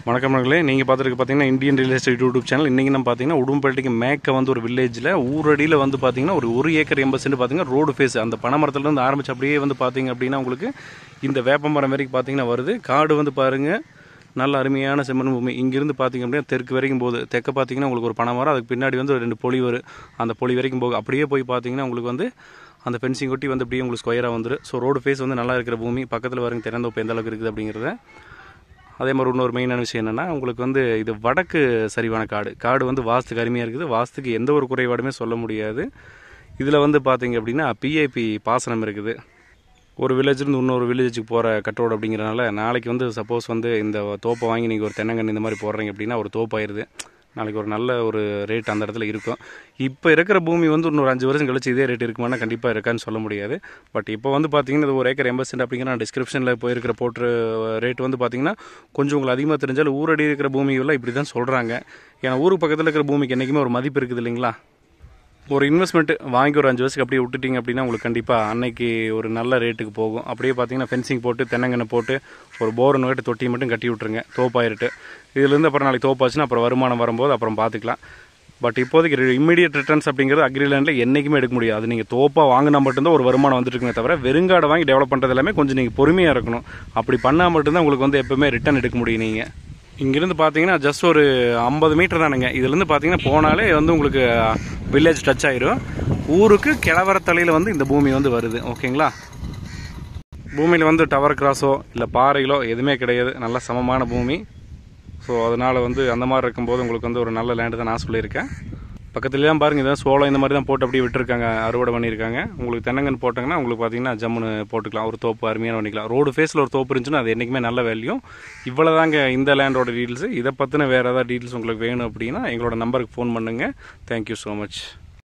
வணக்கம் நண்பர்களே நீங்கள் பார்த்துருக்கு பார்த்தீங்கன்னா Indian real estate YouTube channel இன்றைக்கி நம்ம பார்த்தீங்கன்னா உடும்பேட்டைக்கு மேக்க வந்து ஒரு வில்லேஜில் ஊரடியில் வந்து பார்த்தீங்கன்னா ஒரு ஒரு ஏக்கர் எண்பது சென்ட் பார்த்தீங்கன்னா ரோடு ஃபேஸ் அந்த பனைமரத்துலேருந்து ஆரம்பிச்சு அப்படியே வந்து பார்த்தீங்க அப்படின்னா உங்களுக்கு இந்த வேப்பமரம் வரைக்கும் பார்த்தீங்கன்னா வருது காடு வந்து பாருங்கள் நல்ல அருமையான செம்மண் பூமி இங்கிருந்து பார்த்தீங்க அப்படின்னா தெற்கு வரைக்கும் போகுது தெற்க பார்த்தீங்கன்னா உங்களுக்கு ஒரு பனை மரம் அதுக்கு பின்னாடி வந்து ஒரு ரெண்டு பொலி வரும் அந்த பொலி வரைக்கும் போகும் அப்படியே போய் பார்த்தீங்கன்னா உங்களுக்கு வந்து அந்த ஃபென்சிங் ஒட்டி வந்து அப்படியே உங்களுக்கு ஸ்கொயராக வந்துடும் ஸோ ரோடு ஃபேஸ் வந்து நல்லா இருக்கிற பூமி பக்கத்தில் வரங்க திறந்தோப்பு எந்த அளவுக்கு இருக்குது அப்படிங்கிறத அதே மாதிரி இன்னொரு மெயினான விஷயம் என்னென்னா உங்களுக்கு வந்து இது வடக்கு சரிவான காடு காடு வந்து வாஸ்துக்கு அருமையாக இருக்குது வாஸ்துக்கு எந்த ஒரு குறைபாடுமே சொல்ல முடியாது இதில் வந்து பார்த்தீங்க அப்படின்னா பிஐபி பாசனம் இருக்குது ஒரு வில்லேஜ்லேருந்து இன்னொரு வில்லேஜுக்கு போகிற கட்டோடு அப்படிங்கிறனால நாளைக்கு வந்து சப்போஸ் வந்து இந்த தோப்பை வாங்கி நீங்கள் ஒரு தென்னங்கன்று இந்த மாதிரி போடுறீங்க அப்படின்னா ஒரு தோப்பாயிருது நாளைக்கு ஒரு நல்ல ஒரு ரேட் அந்த இடத்துல இருக்கும் இப்போ இருக்கிற பூமி வந்து இன்னொரு அஞ்சு வருஷம் கழிச்சு இதே ரேட் இருக்குமானா கண்டிப்பாக இருக்கான்னு சொல்ல முடியாது பட் இப்போ வந்து பார்த்தீங்கன்னா இது ஒரு ஏக்கர் எண்பது சென்ட் அப்படிங்கிற நான் டிஸ்கிரிப்ஷனில் போயிருக்கிற போட்டு ரேட் வந்து பார்த்தீங்கன்னா கொஞ்சம் உங்களுக்கு அதிகமாக தெரிஞ்சாலும் ஊரடி இருக்கிற பூமிகள்லாம் இப்படி தான் சொல்கிறாங்க ஏன்னா ஊருக்கு பக்கத்தில் இருக்கிற பூமிக்கு என்றைக்குமே ஒரு மதிப்பு இருக்குது இல்லைங்களா ஒரு இன்வெஸ்ட்மெண்ட் வாங்கி ஒரு அஞ்சு வருஷத்துக்கு அப்படியே விட்டுட்டீங்க அப்படின்னா உங்களுக்கு கண்டிப்பாக அன்னைக்கு ஒரு நல்ல ரேட்டுக்கு போகும் அப்படியே பார்த்தீங்கன்னா ஃபென்சிங் போட்டு தென்னங்கன்று போட்டு ஒரு போர் நோட்டு தொட்டி மட்டும் கட்டி விட்ருங்க தோப்பாயிருட்டு இதுலேருந்து அப்புறம் நாளைக்கு தோப்பாச்சுன்னா அப்புறம் வருமானம் வரும்போது அப்புறம் பார்த்துக்கலாம் பட் இப்போதைக்கு இம்மிடியட் ரிட்டர்ன்ஸ் அப்படிங்கிறது அக்ரிலேண்டில் என்றைக்குமே எடுக்க முடியாது அது நீங்கள் தோப்பாக வாங்கினா மட்டும்தான் ஒரு வருமானம் வந்துட்டு இருக்குமே தவிர வெறுங்காடை வாங்கி டெவலப் பண்ணுறது எல்லாமே கொஞ்சம் நீங்கள் பொறுமையாக இருக்கணும் அப்படி பண்ணால் மட்டும்தான் உங்களுக்கு வந்து எப்பவுமே ரிட்டர்ன் எடுக்க முடியும் நீங்கள் இங்கேருந்து பார்த்தீங்கன்னா ஜஸ்ட் ஒரு ஐம்பது மீட்டர் தானுங்க இதுலேருந்து பார்த்தீங்கன்னா போனாலே வந்து உங்களுக்கு வில்லேஜ் டச் ஆயிரும் ஊருக்கு கிழவர தலையில் வந்து இந்த பூமி வந்து வருது ஓகேங்களா பூமியில் வந்து டவர் கிராஸோ இல்லை பாறைகளோ எதுவுமே கிடையாது நல்ல சமமான பூமி ஸோ அதனால் வந்து அந்த மாதிரி இருக்கும்போது உங்களுக்கு வந்து ஒரு நல்ல லேண்டு தான் நான் சொல்லியிருக்கேன் பக்கத்துலேயே பாருங்க இதான் சோளம் இந்த மாதிரி தான் போட்டு அப்படியே விட்டுருக்காங்க அறுவடை பண்ணியிருக்காங்க உங்களுக்கு தென்னங்கன்று போட்டாங்கன்னா உங்களுக்கு பார்த்தீங்கன்னா ஜம்முன்னு போட்டுக்கலாம் ஒரு தோப்பு அருமையான பண்ணிக்கலாம் ரோடு ஃபேஸில் ஒரு தோப்பு இருந்துச்சுன்னா அது என்றைக்குமே நல்ல வேல்யூ இவ்வளோ தாங்க இந்த லேண்டோட டீட்டெயில்ஸ் இதை பற்றின வேறு ஏதாவது டீட்டெயில்ஸ் உங்களுக்கு வேணும் அப்படின்னா எங்களோட நம்பருக்கு ஃபோன் பண்ணுங்கள் தேங்க்யூ ஸோ மச்